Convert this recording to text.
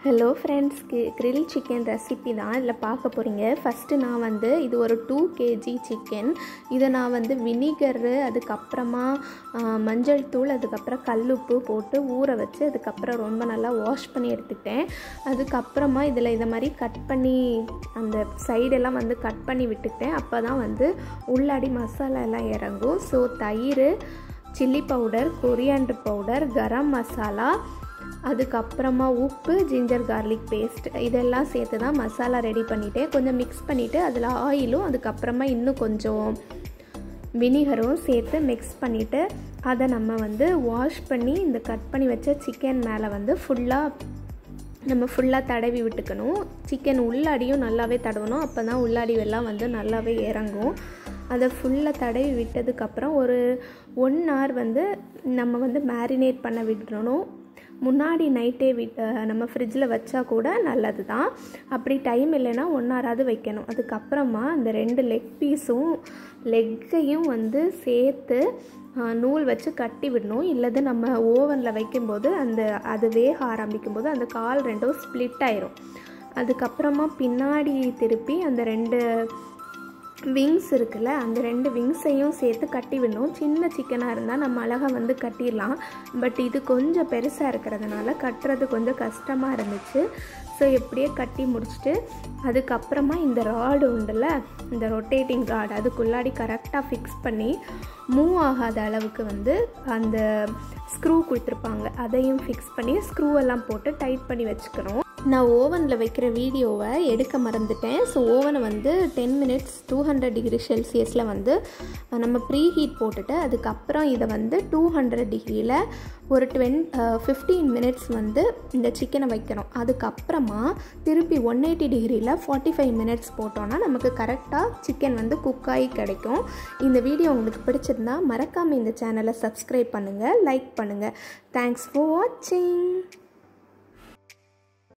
hello friends grill chicken recipe தான் இதில் பார்க்க போகிறீங்க ஃபஸ்ட்டு நான் வந்து இது ஒரு டூ கேஜி சிக்கன் இதை நான் வந்து வினிகரு அதுக்கப்புறமா ஆ, மஞ்சள் தூள் அதுக்கப்புறம் கல்லுப்பு போட்டு ஊற வச்சு அதுக்கப்புறம் ரொம்ப நல்லா வாஷ் பண்ணி எடுத்துக்கிட்டேன் அதுக்கப்புறமா இதில் இதை மாதிரி கட் பண்ணி அந்த சைடெல்லாம் வந்து கட் பண்ணி விட்டுக்கிட்டேன் அப்போ தான் வந்து உள்ளாடி மசாலா எல்லாம் இறங்கும் ஸோ தயிர் chilli powder coriander powder garam masala அதுக்கப்புறமா உப்பு ஜிஞ்சர் கார்லிக் பேஸ்ட் இதெல்லாம் சேர்த்து தான் மசாலா ரெடி பண்ணிட்டேன் கொஞ்சம் மிக்ஸ் பண்ணிவிட்டு அதில் ஆயிலும் அதுக்கப்புறமா இன்னும் கொஞ்சம் வினிகரும் சேர்த்து மிக்ஸ் பண்ணிவிட்டு அதை நம்ம வந்து வாஷ் பண்ணி இந்த கட் பண்ணி வச்ச சிக்கன் மேலே வந்து ஃபுல்லாக நம்ம ஃபுல்லாக தடவி விட்டுக்கணும் சிக்கன் உள்ளாடியும் நல்லாவே தடவணும் அப்போ தான் உள்ளாடி எல்லாம் வந்து நல்லாவே இறங்கும் அதை ஃபுல்லாக தடவி விட்டதுக்கப்புறம் ஒரு ஒன் ஹவர் வந்து நம்ம வந்து மேரினேட் பண்ண விடணும் முன்னாடி நைட்டே விட் நம்ம ஃப்ரிட்ஜில் வச்சா கூட நல்லது தான் அப்படி டைம் இல்லைன்னா ஒன் ஹவராவது வைக்கணும் அதுக்கப்புறமா அந்த ரெண்டு லெக் பீஸும் லெக்கையும் வந்து சேர்த்து ஆ, நூல் வச்சு கட்டி விடணும் இல்லது நம்ம ஓவனில் வைக்கும்போது அந்த அது வேக ஆரம்பிக்கும் போது அந்த கால் ரெண்டும் ஸ்ப்ளிட் ஆயிரும் அதுக்கப்புறமா பின்னாடி திருப்பி அந்த ரெண்டு விங்ஸ் இருக்குல்ல அந்த ரெண்டு விங்ஸையும் சேர்த்து கட்டி விடணும் சின்ன சிக்கனாக இருந்தால் நம்ம அழகாக வந்து கட்டிடலாம் பட் இது கொஞ்சம் பெருசாக இருக்கிறதுனால கட்டுறது கொஞ்சம் கஷ்டமாக இருந்துச்சு ஸோ எப்படியே கட்டி முடிச்சுட்டு அதுக்கப்புறமா இந்த ராடு உண்டுல்ல இந்த ரொட்டேட்டிங் ராடு அதுக்குள்ளாடி கரெக்டாக ஃபிக்ஸ் பண்ணி மூவ் ஆகாத அளவுக்கு வந்து அந்த ஸ்க்ரூ கொடுத்துருப்பாங்க அதையும் ஃபிக்ஸ் பண்ணி ஸ்க்ரூ எல்லாம் போட்டு டைட் பண்ணி வச்சுக்கணும் நான் ஓவனில் வைக்கிற வீடியோவை எடுக்க மறந்துட்டேன் ஸோ ஓவனை வந்து ten minutes two hundred degree செல்சியஸில் வந்து நம்ம ப்ரீ ஹீட் போட்டுட்டு அதுக்கப்புறம் இதை வந்து டூ ஹண்ட்ரட் டிகிரியில் ஒரு டுவென் ஃபிஃப்டீன் மினிட்ஸ் வந்து இந்த சிக்கனை வைக்கணும் அதுக்கப்புறமா திருப்பி ஒன் எயிட்டி டிகிரியில் ஃபார்ட்டி ஃபைவ் மினிட்ஸ் போட்டோன்னா நமக்கு கரெக்டாக சிக்கன் வந்து குக்காகி கிடைக்கும் இந்த வீடியோ உங்களுக்கு பிடிச்சிருந்தா மறக்காமல் இந்த சேனலை சப்ஸ்கிரைப் பண்ணுங்கள் லைக் பண்ணுங்கள் தேங்க்ஸ் ஃபார் வாட்சிங்